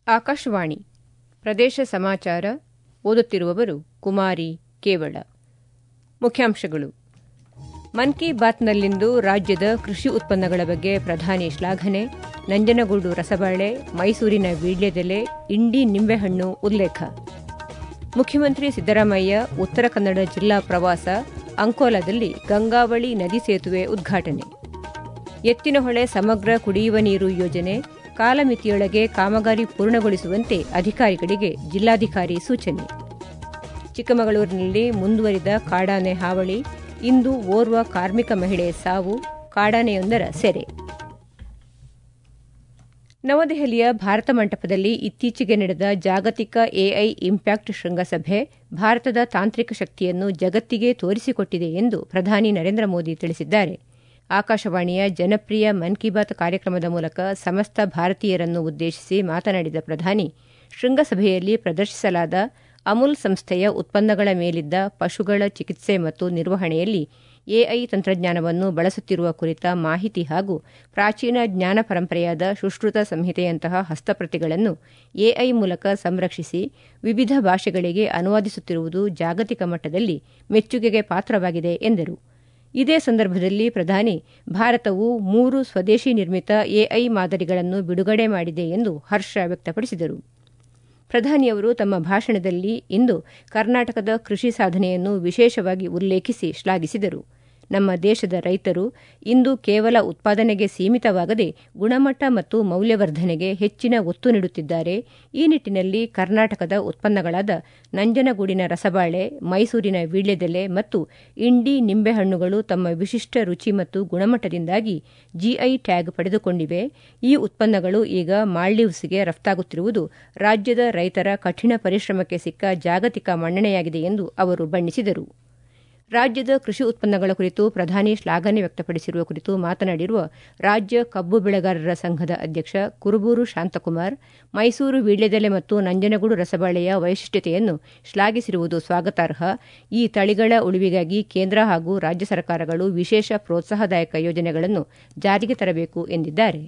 ಆಕಾಶವಾಣಿ ಪ್ರದೇಶ ಸಮಾಚಾರ ಓದುತ್ತಿರುವವರು ಕುಮಾರಿ ಕೇವಳ ಮುಖ್ಯಾಂಶಗಳು ಮನ್ ಕಿ ಬಾತ್ನಲ್ಲಿಂದು ರಾಜ್ಯದ ಕೃಷಿ ಉತ್ಪನ್ನಗಳ ಬಗ್ಗೆ ಪ್ರಧಾನಿ ಶ್ಲಾಘನೆ ನಂಜನಗೂಡು ರಸಬಾಳೆ ಮೈಸೂರಿನ ವೀಳ್ಯದೆಲೆ ಇಂಡಿ ನಿಂಬೆಹಣ್ಣು ಉಲ್ಲೇಖ ಮುಖ್ಯಮಂತ್ರಿ ಸಿದ್ದರಾಮಯ್ಯ ಉತ್ತರ ಕನ್ನಡ ಜಿಲ್ಲಾ ಪ್ರವಾಸ ಅಂಕೋಲಾದಲ್ಲಿ ಗಂಗಾವಳಿ ನದಿ ಸೇತುವೆ ಉದ್ಘಾಟನೆ ಎತ್ತಿನಹೊಳೆ ಸಮಗ್ರ ಕುಡಿಯುವ ನೀರು ಯೋಜನೆ ಕಾಲಮಿತಿಯೊಳಗೆ ಕಾಮಗಾರಿ ಪೂರ್ಣಗೊಳಿಸುವಂತೆ ಅಧಿಕಾರಿಗಳಿಗೆ ಜಿಲ್ಲಾಧಿಕಾರಿ ಸೂಚನೆ ಚಿಕ್ಕಮಗಳೂರಿನಲ್ಲಿ ಮುಂದುವರಿದ ಕಾಡಾನೆ ಹಾವಳಿ ಇಂದು ಓರ್ವ ಕಾರ್ಮಿಕ ಮಹಿಳೆ ಸಾವು ಕಾಡಾನೆಯೊಂದರ ಸೆರೆ ನವದೆಹಲಿಯ ಭಾರತ ಮಂಟಪದಲ್ಲಿ ಇತ್ತೀಚೆಗೆ ನಡೆದ ಜಾಗತಿಕ ಎಐ ಇಂಪ್ಯಾಕ್ಟ್ ಶೃಂಗಸಭೆ ಭಾರತದ ತಾಂತ್ರಿಕ ಶಕ್ತಿಯನ್ನು ಜಗತ್ತಿಗೆ ತೋರಿಸಿಕೊಟ್ಟಿದೆ ಎಂದು ಪ್ರಧಾನಿ ನರೇಂದ್ರ ಮೋದಿ ತಿಳಿಸಿದ್ದಾರೆ ಆಕಾಶವಾಣಿಯ ಜನಪ್ರಿಯ ಮನ್ ಕಿ ಬಾತ್ ಕಾರ್ಯಕ್ರಮದ ಮೂಲಕ ಸಮಸ್ತ ಭಾರತೀಯರನ್ನು ಉದ್ದೇಶಿಸಿ ಮಾತನಾಡಿದ ಪ್ರಧಾನಿ ಶೃಂಗಸಭೆಯಲ್ಲಿ ಪ್ರದರ್ಶಿಸಲಾದ ಅಮೂಲ್ ಸಂಸ್ಥೆಯ ಉತ್ಪನ್ನಗಳ ಮೇಲಿದ್ದ ಪಶುಗಳ ಚಿಕಿತ್ಸೆ ಮತ್ತು ನಿರ್ವಹಣೆಯಲ್ಲಿ ಎಐ ತಂತ್ರಜ್ಞಾನವನ್ನು ಬಳಸುತ್ತಿರುವ ಕುರಿತ ಮಾಹಿತಿ ಹಾಗೂ ಪ್ರಾಚೀನ ಜ್ಞಾನ ಪರಂಪರೆಯಾದ ಸುಶ್ರುತ ಸಂಹಿತೆಯಂತಹ ಹಸ್ತಪ್ರತಿಗಳನ್ನು ಎಐ ಮೂಲಕ ಸಂರಕ್ಷಿಸಿ ವಿವಿಧ ಭಾಷೆಗಳಿಗೆ ಅನುವಾದಿಸುತ್ತಿರುವುದು ಜಾಗತಿಕ ಮಟ್ಟದಲ್ಲಿ ಮೆಚ್ಚುಗೆಗೆ ಪಾತ್ರವಾಗಿದೆ ಎಂದರು ಇದೇ ಸಂದರ್ಭದಲ್ಲಿ ಪ್ರಧಾನಿ ಭಾರತವು ಮೂರು ಸ್ವದೇಶಿ ನಿರ್ಮಿತ ಎಐ ಮಾದರಿಗಳನ್ನು ಬಿಡುಗಡೆ ಮಾಡಿದೆ ಎಂದು ಹರ್ಷ ವ್ಯಕ್ತಪಡಿಸಿದರು ಪ್ರಧಾನಿಯವರು ತಮ್ಮ ಭಾಷಣದಲ್ಲಿ ಇಂದು ಕರ್ನಾಟಕದ ಕೃಷಿ ಸಾಧನೆಯನ್ನು ವಿಶೇಷವಾಗಿ ಉಲ್ಲೇಖಿಸಿ ಶ್ಲಾಘಿಸಿದರು ನಮ್ಮ ದೇಶದ ರೈತರು ಇಂದು ಕೇವಲ ಉತ್ಪಾದನೆಗೆ ಸೀಮಿತವಾಗದೆ ಗುಣಮಟ್ಟ ಮತ್ತು ಮೌಲ್ಯವರ್ಧನೆಗೆ ಹೆಚ್ಚಿನ ಒತ್ತು ನೀಡುತ್ತಿದ್ದಾರೆ ಈ ನಿಟ್ಟಿನಲ್ಲಿ ಕರ್ನಾಟಕದ ಉತ್ಪನ್ನಗಳಾದ ನಂಜನಗೂಡಿನ ರಸಬಾಳೆ ಮೈಸೂರಿನ ವೀಳ್ಯದೆಲೆ ಮತ್ತು ಇಂಡಿ ನಿಂಬೆಹಣ್ಣುಗಳು ತಮ್ಮ ವಿಶಿಷ್ಟ ರುಚಿ ಮತ್ತು ಗುಣಮಟ್ಟದಿಂದಾಗಿ ಜಿಐ ಟ್ಯಾಗ್ ಪಡೆದುಕೊಂಡಿವೆ ಈ ಉತ್ಪನ್ನಗಳು ಈಗ ಮಾಲ್ಡೀವ್ಸ್ಗೆ ರಫ್ತಾಗುತ್ತಿರುವುದು ರಾಜ್ಯದ ರೈತರ ಕಠಿಣ ಪರಿಶ್ರಮಕ್ಕೆ ಸಿಕ್ಕ ಜಾಗತಿಕ ಮನ್ನಣೆಯಾಗಿದೆ ಎಂದು ಅವರು ಬಣ್ಣಿಸಿದರು ರಾಜ್ಯದ ಕೃಷಿ ಉತ್ಪನ್ನಗಳ ಕುರಿತು ಪ್ರಧಾನಿ ಶ್ಲಾಘನೆ ವ್ಯಕ್ತಪಡಿಸಿರುವ ಕುರಿತು ಮಾತನಾಡಿರುವ ರಾಜ್ಯ ಕಬ್ಬು ಬೆಳೆಗಾರರ ಸಂಘದ ಅಧ್ಯಕ್ಷ ಕುರುಬೂರು ಶಾಂತಕುಮಾರ್ ಮೈಸೂರು ವೀಳ್ಯದೆಲೆ ಮತ್ತು ನಂಜನಗೂಡು ರಸಬಾಳೆಯ ವೈಶಿಷ್ಟ್ಯತೆಯನ್ನು ಶ್ಲಾಘಿಸಿರುವುದು ಸ್ವಾಗತಾರ್ಹ ಈ ತಳಿಗಳ ಉಳಿವಿಗಾಗಿ ಕೇಂದ್ರ ಹಾಗೂ ರಾಜ್ಯ ಸರ್ಕಾರಗಳು ವಿಶೇಷ ಪ್ರೋತ್ಸಾಹದಾಯಕ ಯೋಜನೆಗಳನ್ನು ಜಾರಿಗೆ ತರಬೇಕು ಎಂದಿದ್ದಾರೆ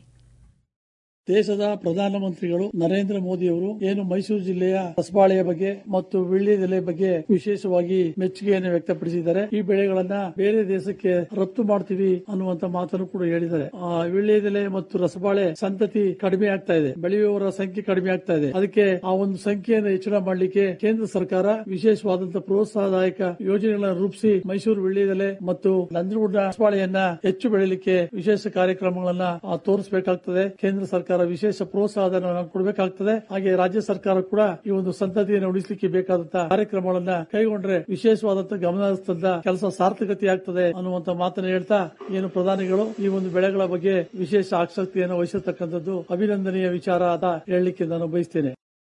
ದೇಶದ ಪ್ರಧಾನಮಂತ್ರಿಗಳು ನರೇಂದ್ರ ಮೋದಿಯವರು ಏನು ಮೈಸೂರು ಜಿಲ್ಲೆಯ ರಸಬಾಳೆಯ ಬಗ್ಗೆ ಮತ್ತು ವೀಳ್ಯದೆಲೆ ಬಗ್ಗೆ ವಿಶೇಷವಾಗಿ ಮೆಚ್ಚುಗೆಯನ್ನು ವ್ಯಕ್ತಪಡಿಸಿದ್ದಾರೆ ಈ ಬೆಳೆಗಳನ್ನ ಬೇರೆ ದೇಶಕ್ಕೆ ರಫ್ತು ಮಾಡ್ತೀವಿ ಅನ್ನುವಂತ ಮಾತನ್ನು ಕೂಡ ಹೇಳಿದ್ದಾರೆ ಆ ವೀಳ್ಯದೆಲೆ ಮತ್ತು ರಸಬಾಳೆ ಸಂತತಿ ಕಡಿಮೆ ಆಗ್ತಾ ಇದೆ ಬೆಳೆಯುವವರ ಸಂಖ್ಯೆ ಕಡಿಮೆ ಆಗ್ತಾ ಇದೆ ಅದಕ್ಕೆ ಆ ಒಂದು ಸಂಖ್ಯೆಯನ್ನು ಹೆಚ್ಚಳ ಮಾಡಲಿಕ್ಕೆ ಕೇಂದ್ರ ಸರ್ಕಾರ ವಿಶೇಷವಾದಂತಹ ಪ್ರೋತ್ಸಾಹದಾಯಕ ಯೋಜನೆಗಳನ್ನು ರೂಪಿಸಿ ಮೈಸೂರು ವೀಳ್ಯದೆಲೆ ಮತ್ತು ನಂಜನಗೂಡ ರಸಬಾಳೆಯನ್ನ ಹೆಚ್ಚು ಬೆಳೆಯಲಿಕ್ಕೆ ವಿಶೇಷ ಕಾರ್ಯಕ್ರಮಗಳನ್ನ ತೋರಿಸಬೇಕಾಗ್ತದೆ ಕೇಂದ್ರ ಸರ್ಕಾರ ವಿಶೇಷ ಪ್ರೋತ್ಸಾಹಧನ ಕೊಡಬೇಕಾಗ್ತದೆ ಹಾಗೆ ರಾಜ್ಯ ಸರ್ಕಾರ ಕೂಡ ಈ ಒಂದು ಸಂತತಿಯನ್ನು ಉಳಿಸಲಿಕ್ಕೆ ಬೇಕಾದಂತಹ ಕಾರ್ಯಕ್ರಮಗಳನ್ನ ಕೈಗೊಂಡ್ರೆ ವಿಶೇಷವಾದಂತಹ ಗಮನದ ಕೆಲಸ ಸಾರ್ಥಕತೆಯಾಗ್ತದೆ ಅನ್ನುವಂತ ಮಾತನ್ನು ಹೇಳ್ತಾ ಏನು ಪ್ರಧಾನಿಗಳು ಈ ಒಂದು ಬೆಳೆಗಳ ಬಗ್ಗೆ ವಿಶೇಷ ಆಸಕ್ತಿಯನ್ನು ವಹಿಸತಕ್ಕಂಥದ್ದು ಅಭಿನಂದನೀಯ ವಿಚಾರ ಅಂತ ಹೇಳಲಿಕ್ಕೆ ನಾನು ಬಯಸ್ತೇನೆ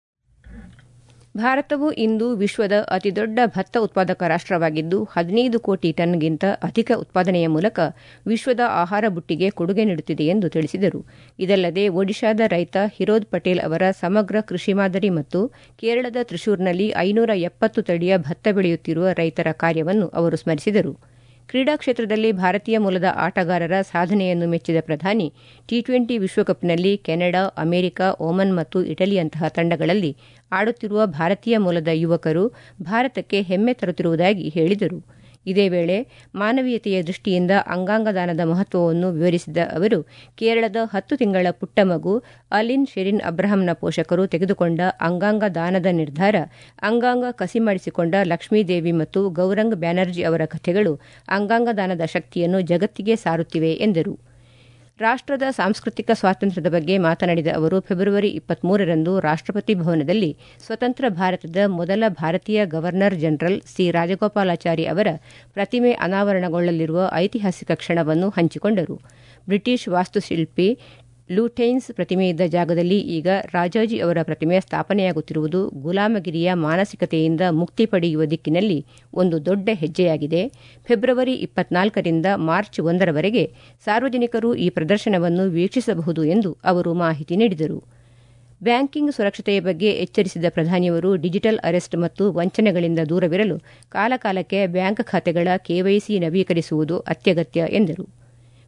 ಭಾರತವು ಇಂದು ವಿಶ್ವದ ಅತಿದೊಡ್ಡ ಭತ್ತ ಉತ್ಪಾದಕ ರಾಷ್ಟವಾಗಿದ್ದು ಹದಿನೈದು ಕೋಟಿ ಟನ್ಗಿಂತ ಅಧಿಕ ಉತ್ಪಾದನೆಯ ಮೂಲಕ ವಿಶ್ವದ ಆಹಾರ ಬುಟ್ಟಿಗೆ ಕೊಡುಗೆ ನೀಡುತ್ತಿದೆ ಎಂದು ತಿಳಿಸಿದರು ಇದಲ್ಲದೆ ಒಡಿಶಾದ ರೈತ ಹಿರೋದ್ ಪಟೇಲ್ ಅವರ ಸಮಗ್ರ ಕೃಷಿ ಮಾದರಿ ಮತ್ತು ಕೇರಳದ ತ್ರಿಶೂರ್ನಲ್ಲಿ ಐನೂರ ಎಪ್ಪತ್ತು ತಳಿಯ ಭತ್ತ ಬೆಳೆಯುತ್ತಿರುವ ರೈತರ ಕಾರ್ಯವನ್ನು ಅವರು ಸ್ಮರಿಸಿದರು ಕ್ರೀಡಾ ಕ್ಷೇತ್ರದಲ್ಲಿ ಭಾರತೀಯ ಮೂಲದ ಆಟಗಾರರ ಸಾಧನೆಯನ್ನು ಮೆಚ್ಚಿದ ಪ್ರಧಾನಿ ಟಿ ಟ್ವೆಂಟಿ ವಿಶ್ವಕಪ್ನಲ್ಲಿ ಕೆನಡಾ ಅಮೆರಿಕ ಒಮನ್ ಮತ್ತು ಇಟಲಿಯಂತಹ ತಂಡಗಳಲ್ಲಿ ಆಡುತ್ತಿರುವ ಭಾರತೀಯ ಮೂಲದ ಯುವಕರು ಭಾರತಕ್ಕೆ ಹೆಮ್ಮೆ ತರುತ್ತಿರುವುದಾಗಿ ಹೇಳಿದರು ಇದೇ ವೇಳೆ ಮಾನವೀಯತೆಯ ದೃಷ್ಟಿಯಿಂದ ಅಂಗಾಂಗ ದಾನದ ಮಹತ್ವವನ್ನು ವಿವರಿಸಿದ ಅವರು ಕೇರಳದ ಹತ್ತು ತಿಂಗಳ ಪುಟ್ಟ ಮಗು ಅಲಿನ್ ಶೆರಿನ್ ಅಬ್ರಹಾಂನ ಪೋಷಕರು ತೆಗೆದುಕೊಂಡ ಅಂಗಾಂಗ ದಾನದ ನಿರ್ಧಾರ ಅಂಗಾಂಗ ಕಸಿ ಮಾಡಿಸಿಕೊಂಡ ಲಕ್ಷ್ಮೀದೇವಿ ಮತ್ತು ಗೌರಂಗ್ ಬ್ಯಾನರ್ಜಿ ಅವರ ಕಥೆಗಳು ಅಂಗಾಂಗ ದಾನದ ಶಕ್ತಿಯನ್ನು ಜಗತ್ತಿಗೆ ಸಾರುತ್ತಿವೆ ಎಂದರು ರಾಷ್ಟದ ಸಾಂಸ್ಕೃತಿಕ ಸ್ವಾತಂತ್ರ್ಯದ ಬಗ್ಗೆ ಮಾತನಾಡಿದ ಅವರು ಫೆಬ್ರವರಿ ಇಪ್ಪತ್ಮೂರರಂದು ರಾಷ್ಟಪತಿ ಭವನದಲ್ಲಿ ಸ್ವತಂತ್ರ ಭಾರತದ ಮೊದಲ ಭಾರತೀಯ ಗವರ್ನರ್ ಜನರಲ್ ಸಿ ರಾಜಗೋಪಾಲಾಚಾರಿ ಅವರ ಪ್ರತಿಮೆ ಅನಾವರಣಗೊಳ್ಳಲಿರುವ ಐತಿಹಾಸಿಕ ಕ್ಷಣವನ್ನು ಹಂಚಿಕೊಂಡರು ಬ್ರಿಟಿಷ್ ವಾಸ್ತುಶಿಲ್ಪಿ ಲೂಟೈನ್ಸ್ ಪ್ರತಿಮೆಯಿದ್ದ ಜಾಗದಲ್ಲಿ ಈಗ ರಾಜಾಜಿ ಅವರ ಪ್ರತಿಮೆ ಸ್ಥಾಪನೆಯಾಗುತ್ತಿರುವುದು ಗುಲಾಮಗಿರಿಯ ಮಾನಸಿಕತೆಯಿಂದ ಮುಕ್ತಿ ಪಡೆಯುವ ದಿಕ್ಕಿನಲ್ಲಿ ಒಂದು ದೊಡ್ಡ ಹೆಜ್ಜೆಯಾಗಿದೆ ಫೆಬ್ರವರಿ ಇಪ್ಪತ್ನಾಲ್ಕರಿಂದ ಮಾರ್ಚ್ ಒಂದರವರೆಗೆ ಸಾರ್ವಜನಿಕರು ಈ ಪ್ರದರ್ಶನವನ್ನು ವೀಕ್ಷಿಸಬಹುದು ಎಂದು ಅವರು ಮಾಹಿತಿ ನೀಡಿದರು ಬ್ಯಾಂಕಿಂಗ್ ಸುರಕ್ಷತೆಯ ಬಗ್ಗೆ ಎಚ್ಚರಿಸಿದ ಪ್ರಧಾನಿಯವರು ಡಿಜಿಟಲ್ ಅರೆಸ್ಟ್ ಮತ್ತು ವಂಚನೆಗಳಿಂದ ದೂರವಿರಲು ಕಾಲಕಾಲಕ್ಕೆ ಬ್ಯಾಂಕ್ ಖಾತೆಗಳ ಕೆವೈಸಿ ನವೀಕರಿಸುವುದು ಅತ್ಯಗತ್ಯ ಎಂದರು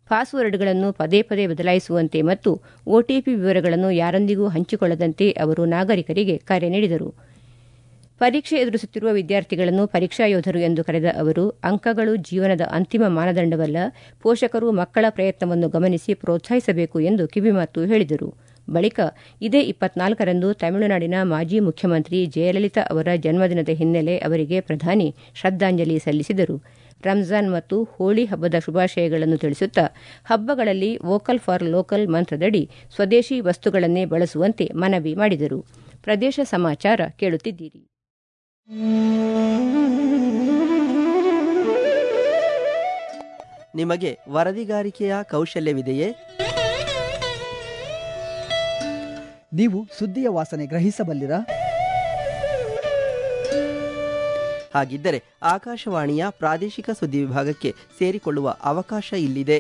ಪಾಸ್ವರ್ಡ್ಗಳನ್ನು ಪದೇ ಪದೇ ಬದಲಾಯಿಸುವಂತೆ ಮತ್ತು ಒಟಿಪಿ ವಿವರಗಳನ್ನು ಯಾರೊಂದಿಗೂ ಹಂಚಿಕೊಳ್ಳದಂತೆ ಅವರು ನಾಗರಿಕರಿಗೆ ಕರೆ ನೀಡಿದರು ಪರೀಕ್ಷೆ ಎದುರಿಸುತ್ತಿರುವ ವಿದ್ಯಾರ್ಥಿಗಳನ್ನು ಪರೀಕ್ಷಾ ಯೋಧರು ಎಂದು ಕರೆದ ಅವರು ಅಂಕಗಳು ಜೀವನದ ಅಂತಿಮ ಮಾನದಂಡವಲ್ಲ ಪೋಷಕರು ಮಕ್ಕಳ ಪ್ರಯತ್ನವನ್ನು ಗಮನಿಸಿ ಪ್ರೋತ್ಸಾಹಿಸಬೇಕು ಎಂದು ಕಿವಿಮಾತು ಹೇಳಿದರು ಬಳಿಕ ಇದೇ ಇಪ್ಪತ್ನಾಲ್ಕರಂದು ತಮಿಳುನಾಡಿನ ಮಾಜಿ ಮುಖ್ಯಮಂತ್ರಿ ಜಯಲಲಿತಾ ಅವರ ಜನ್ಮದಿನದ ಹಿನ್ನೆಲೆ ಅವರಿಗೆ ಪ್ರಧಾನಿ ಶ್ರದ್ದಾಂಜಲಿ ಸಲ್ಲಿಸಿದರು ರಂಜಾನ್ ಮತ್ತು ಹೋಳಿ ಹಬ್ಬದ ಶುಭಾಶಯಗಳನ್ನು ತಿಳಿಸುತ್ತಾ ಹಬ್ಬಗಳಲ್ಲಿ ವೋಕಲ್ ಫಾರ್ ಲೋಕಲ್ ಮಂತ್ರದಡಿ ಸ್ವದೇಶಿ ವಸ್ತುಗಳನ್ನೇ ಬಳಸುವಂತೆ ಮನವಿ ಮಾಡಿದರು ಪ್ರದೇಶ ಸಮಾಚಾರ ಕೇಳುತ್ತಿದ್ದೀರಿ ನಿಮಗೆ ವರದಿಗಾರಿಕೆಯ ಕೌಶಲ್ಯವಿದೆಯೇ ನೀವು ಸುದ್ದಿಯ ವಾಸನೆ ಗ್ರಹಿಸಬಲ್ಲಿರಾ ಹಾಗಿದ್ದರೆ ಆಕಾಶವಾಣಿಯ ಪ್ರಾದೇಶಿಕ ಸುದ್ದಿ ವಿಭಾಗಕ್ಕೆ ಸೇರಿಕೊಳ್ಳುವ ಅವಕಾಶ ಇಲ್ಲಿದೆ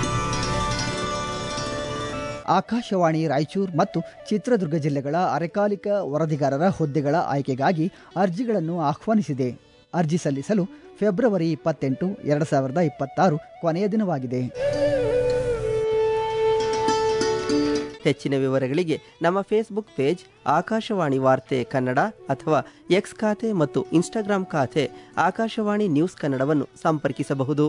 ಆಕಾಶವಾಣಿ ರಾಯಚೂರು ಮತ್ತು ಚಿತ್ರದುರ್ಗ ಜಿಲ್ಲೆಗಳ ಅರೆಕಾಲಿಕ ವರದಿಗಾರರ ಹುದ್ದೆಗಳ ಆಯ್ಕೆಗಾಗಿ ಅರ್ಜಿಗಳನ್ನು ಆಹ್ವಾನಿಸಿದೆ ಅರ್ಜಿ ಸಲ್ಲಿಸಲು ಫೆಬ್ರವರಿ ಇಪ್ಪತ್ತೆಂಟು ಎರಡು ಸಾವಿರದ ಇಪ್ಪತ್ತಾರು ಕೊನೆಯ ದಿನವಾಗಿದೆ ಹೆಚ್ಚಿನ ವಿವರಗಳಿಗೆ ನಮ್ಮ ಫೇಸ್ಬುಕ್ ಪೇಜ್ ಆಕಾಶವಾಣಿ ವಾರ್ತೆ ಕನ್ನಡ ಅಥವಾ ಎಕ್ಸ್ ಖಾತೆ ಮತ್ತು ಇನ್ಸ್ಟಾಗ್ರಾಂ ಖಾತೆ ಆಕಾಶವಾಣಿ ನ್ಯೂಸ್ ಕನ್ನಡವನ್ನು ಸಂಪರ್ಕಿಸಬಹುದು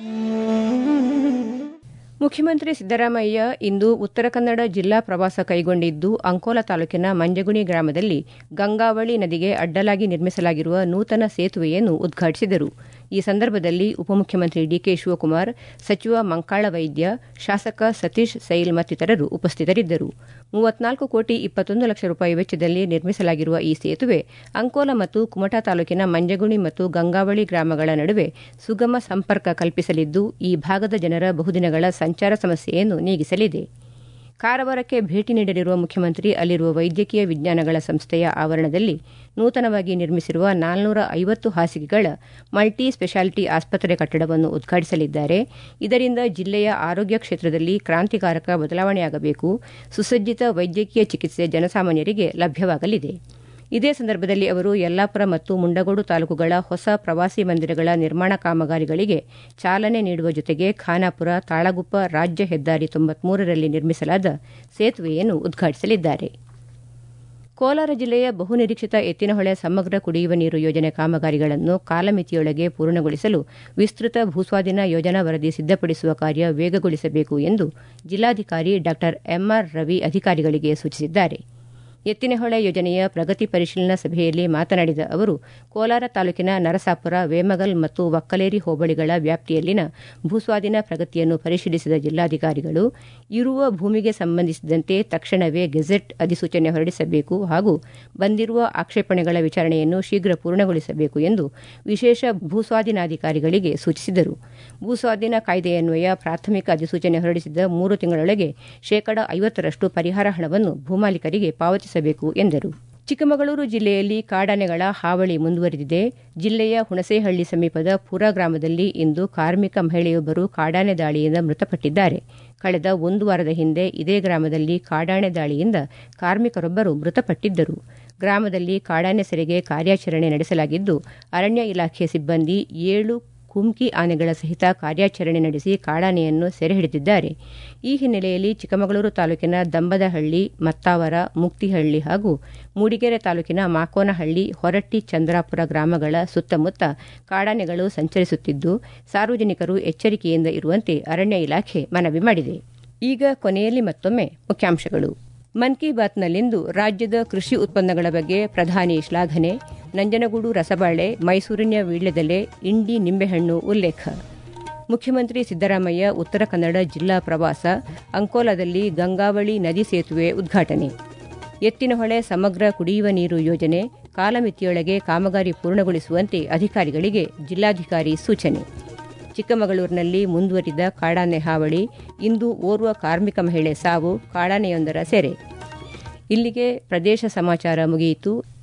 ಮುಖ್ಯಮಂತ್ರಿ ಸಿದ್ದರಾಮಯ್ಯ ಇಂದು ಉತ್ತರ ಕನ್ನಡ ಜಿಲ್ಲಾ ಪ್ರವಾಸ ಕೈಗೊಂಡಿದ್ದು ಅಂಕೋಲ ತಾಲೂಕಿನ ಮಂಜಗುಣಿ ಗ್ರಾಮದಲ್ಲಿ ಗಂಗಾವಳಿ ನದಿಗೆ ಅಡ್ಡಲಾಗಿ ನಿರ್ಮಿಸಲಾಗಿರುವ ನೂತನ ಸೇತುವೆಯನ್ನು ಉದ್ಘಾಟಿಸಿದರು ಈ ಸಂದರ್ಭದಲ್ಲಿ ಉಪಮುಖ್ಯಮಂತ್ರಿ ಡಿಕೆ ಶಿವಕುಮಾರ್ ಸಚಿವ ಮಂಕಾಳ ವೈದ್ಯ ಶಾಸಕ ಸತೀಶ್ ಸೈಲ್ ಮತ್ತಿತರರು ಉಪಸ್ಥಿತರಿದ್ದರು ಮೂವತ್ನಾಲ್ಕು ಕೋಟಿ ಇಪ್ಪತ್ತೊಂದು ಲಕ್ಷ ರೂಪಾಯಿ ವೆಚ್ಚದಲ್ಲಿ ನಿರ್ಮಿಸಲಾಗಿರುವ ಈ ಸೇತುವೆ ಅಂಕೋಲ ಮತ್ತು ಕುಮಟಾ ತಾಲೂಕಿನ ಮಂಜಗುಣಿ ಮತ್ತು ಗಂಗಾವಳಿ ಗ್ರಾಮಗಳ ನಡುವೆ ಸುಗಮ ಸಂಪರ್ಕ ಕಲ್ಪಿಸಲಿದ್ದು ಈ ಭಾಗದ ಜನರ ಬಹುದಿನಗಳ ಸಂಚಾರ ಸಮಸ್ಯೆಯನ್ನು ನೀಗಿಸಲಿದೆ ಕಾರವಾರಕ್ಕೆ ಭೇಟಿ ನೀಡಲಿರುವ ಮುಖ್ಯಮಂತ್ರಿ ಅಲ್ಲಿರುವ ವೈದ್ಯಕೀಯ ವಿಜ್ಞಾನಗಳ ಸಂಸ್ಥೆಯ ಆವರಣದಲ್ಲಿ ನೂತನವಾಗಿ ನಿರ್ಮಿಸಿರುವ ನಾಲ್ನೂರ ಐವತ್ತು ಹಾಸಿಗೆಗಳ ಮಲ್ಟಿ ಸ್ಪೆಷಾಲಿಟಿ ಆಸ್ಪತ್ರೆ ಕಟ್ಟಡವನ್ನು ಉದ್ಘಾಟಿಸಲಿದ್ದಾರೆ ಇದರಿಂದ ಜಿಲ್ಲೆಯ ಆರೋಗ್ಯ ಕ್ಷೇತ್ರದಲ್ಲಿ ಕ್ರಾಂತಿಕಾರಕ ಬದಲಾವಣೆಯಾಗಬೇಕು ಸುಸಜ್ಜಿತ ವೈದ್ಯಕೀಯ ಚಿಕಿತ್ಸೆ ಜನಸಾಮಾನ್ಯರಿಗೆ ಲಭ್ಯವಾಗಲಿದೆ ಇದೇ ಸಂದರ್ಭದಲ್ಲಿ ಅವರು ಯಲ್ಲಾಪುರ ಮತ್ತು ಮುಂಡಗೋಡು ತಾಲೂಕುಗಳ ಹೊಸ ಪ್ರವಾಸಿ ಮಂದಿರಗಳ ನಿರ್ಮಾಣ ಕಾಮಗಾರಿಗಳಿಗೆ ಚಾಲನೆ ನೀಡುವ ಜೊತೆಗೆ ಖಾನಾಪುರ ತಾಳಗುಪ್ಪ ರಾಜ್ಯ ಹೆದ್ದಾರಿ ತೊಂಬತ್ಮೂರರಲ್ಲಿ ನಿರ್ಮಿಸಲಾದ ಸೇತುವೆಯನ್ನು ಉದ್ಘಾಟಿಸಲಿದ್ದಾರೆ ಕೋಲಾರ ಜಿಲ್ಲೆಯ ಬಹುನಿರೀಕ್ಷಿತ ಎತ್ತಿನಹೊಳೆ ಸಮಗ್ರ ಕುಡಿಯುವ ನೀರು ಯೋಜನೆ ಕಾಮಗಾರಿಗಳನ್ನು ಕಾಲಮಿತಿಯೊಳಗೆ ಪೂರ್ಣಗೊಳಿಸಲು ವಿಸ್ತೃತ ಭೂಸ್ವಾಧೀನ ಯೋಜನಾ ವರದಿ ಸಿದ್ದಪಡಿಸುವ ಕಾರ್ಯ ವೇಗಗೊಳಿಸಬೇಕು ಎಂದು ಜಿಲ್ಲಾಧಿಕಾರಿ ಡಾ ಎಂಆರ್ ರವಿ ಅಧಿಕಾರಿಗಳಿಗೆ ಸೂಚಿಸಿದ್ದಾರೆ ಎತ್ತಿನಹೊಳೆ ಯೋಜನೆಯ ಪ್ರಗತಿ ಪರಿಶೀಲನಾ ಸಭೆಯಲ್ಲಿ ಮಾತನಾಡಿದ ಅವರು ಕೋಲಾರ ತಾಲೂಕಿನ ನರಸಾಪುರ ವೇಮಗಲ್ ಮತ್ತು ವಕ್ಕಲೇರಿ ಹೋಬಳಿಗಳ ವ್ಯಾಪ್ತಿಯಲ್ಲಿನ ಭೂಸ್ವಾಧೀನ ಪ್ರಗತಿಯನ್ನು ಪರಿಶೀಲಿಸಿದ ಜಿಲ್ಲಾಧಿಕಾರಿಗಳು ಇರುವ ಭೂಮಿಗೆ ಸಂಬಂಧಿಸಿದಂತೆ ತಕ್ಷಣವೇ ಗೆಜೆಟ್ ಅಧಿಸೂಚನೆ ಹೊರಡಿಸಬೇಕು ಹಾಗೂ ಬಂದಿರುವ ಆಕ್ಷೇಪಣೆಗಳ ವಿಚಾರಣೆಯನ್ನು ಶೀಘ್ರ ಪೂರ್ಣಗೊಳಿಸಬೇಕು ಎಂದು ವಿಶೇಷ ಭೂಸ್ವಾಧೀನಾಧಿಕಾರಿಗಳಿಗೆ ಸೂಚಿಸಿದರು ಭೂಸ್ವಾಧೀನ ಕಾಯ್ದೆಯನ್ವಯ ಪ್ರಾಥಮಿಕ ಅಧಿಸೂಚನೆ ಹೊರಡಿಸಿದ ಮೂರು ತಿಂಗಳೊಳಗೆ ಶೇಕಡ ಐವತ್ತರಷ್ಟು ಪರಿಹಾರ ಹಣವನ್ನು ಭೂಮಾಲೀಕರಿಗೆ ಪಾವತಿಸಬೇಕು ಎಂದರು ಚಿಕ್ಕಮಗಳೂರು ಜಿಲ್ಲೆಯಲ್ಲಿ ಕಾಡಾನೆಗಳ ಹಾವಳಿ ಮುಂದುವರೆದಿದೆ ಜಿಲ್ಲೆಯ ಹುಣಸೇಹಳ್ಳಿ ಸಮೀಪದ ಪುರ ಗ್ರಾಮದಲ್ಲಿ ಇಂದು ಕಾರ್ಮಿಕ ಮಹಿಳೆಯೊಬ್ಬರು ಕಾಡಾನೆ ದಾಳಿಯಿಂದ ಮೃತಪಟ್ಟಿದ್ದಾರೆ ಕಳೆದ ಒಂದು ವಾರದ ಹಿಂದೆ ಇದೇ ಗ್ರಾಮದಲ್ಲಿ ಕಾಡಾನೆ ದಾಳಿಯಿಂದ ಕಾರ್ಮಿಕರೊಬ್ಬರು ಮೃತಪಟ್ಟಿದ್ದರು ಗ್ರಾಮದಲ್ಲಿ ಕಾಡಾನೆ ಸೆರೆಗೆ ಕಾರ್ಯಾಚರಣೆ ನಡೆಸಲಾಗಿದ್ದು ಅರಣ್ಯ ಇಲಾಖೆ ಸಿಬ್ಬಂದಿ ಏಳು ಕುಮ್ಕಿ ಆನೆಗಳ ಸಹಿತ ಕಾರ್ಯಾಚರಣೆ ನಡೆಸಿ ಕಾಡಾನೆಯನ್ನು ಸೆರೆ ಹಿಡಿದಿದ್ದಾರೆ ಈ ಹಿನ್ನೆಲೆಯಲ್ಲಿ ಚಿಕ್ಕಮಗಳೂರು ತಾಲೂಕಿನ ದಂಬದಹಳ್ಳಿ ಮತ್ತಾವರ ಮುಕ್ತಿಹಳ್ಳಿ ಹಾಗೂ ಮೂಡಿಗೆರೆ ತಾಲೂಕಿನ ಮಾಕೋನಹಳ್ಳಿ ಹೊರಟ್ಟಿ ಚಂದ್ರಾಪುರ ಗ್ರಾಮಗಳ ಸುತ್ತಮುತ್ತ ಕಾಡಾನೆಗಳು ಸಂಚರಿಸುತ್ತಿದ್ದು ಸಾರ್ವಜನಿಕರು ಎಚ್ಚರಿಕೆಯಿಂದ ಇರುವಂತೆ ಅರಣ್ಯ ಇಲಾಖೆ ಮನವಿ ಮಾಡಿದೆ ಈಗ ಕೊನೆಯಲ್ಲಿ ಮತ್ತೊಮ್ಮೆ ಮುಖ್ಯಾಂಶಗಳು ಮನ್ ಕಿ ಬಾತ್ನಲ್ಲಿಂದು ರಾಜ್ಯದ ಕೃಷಿ ಉತ್ಪನ್ನಗಳ ಬಗ್ಗೆ ಪ್ರಧಾನಿ ಶ್ಲಾಘನೆ ನಂಜನಗೂಡು ರಸಬಾಳೆ ಮೈಸೂರಿನ ವೀಳ್ಯದೆಲೆ ಇಂಡಿ ನಿಂಬೆಹಣ್ಣು ಉಲ್ಲೇಖ ಮುಖ್ಯಮಂತ್ರಿ ಸಿದ್ದರಾಮಯ್ಯ ಉತ್ತರ ಕನ್ನಡ ಜಿಲ್ಲಾ ಪ್ರವಾಸ ಅಂಕೋಲಾದಲ್ಲಿ ಗಂಗಾವಳಿ ನದಿ ಸೇತುವೆ ಉದ್ಘಾಟನೆ ಎತ್ತಿನಹೊಳೆ ಸಮಗ್ರ ಕುಡಿಯುವ ನೀರು ಯೋಜನೆ ಕಾಲಮಿತಿಯೊಳಗೆ ಕಾಮಗಾರಿ ಪೂರ್ಣಗೊಳಿಸುವಂತೆ ಅಧಿಕಾರಿಗಳಿಗೆ ಜಿಲ್ಲಾಧಿಕಾರಿ ಸೂಚನೆ ಚಿಕ್ಕಮಗಳೂರಿನಲ್ಲಿ ಮುಂದುವರಿದ ಕಾಡಾನೆ ಹಾವಳಿ ಇಂದು ಓರ್ವ ಕಾರ್ಮಿಕ ಮಹಿಳೆ ಸಾವು ಕಾಡಾನೆಯೊಂದರ ಸೆರೆ ಇಲ್ಲಿಗೆ ಪ್ರದೇಶ ಸಮಾಚಾರ ಮುಗಿಯಿತು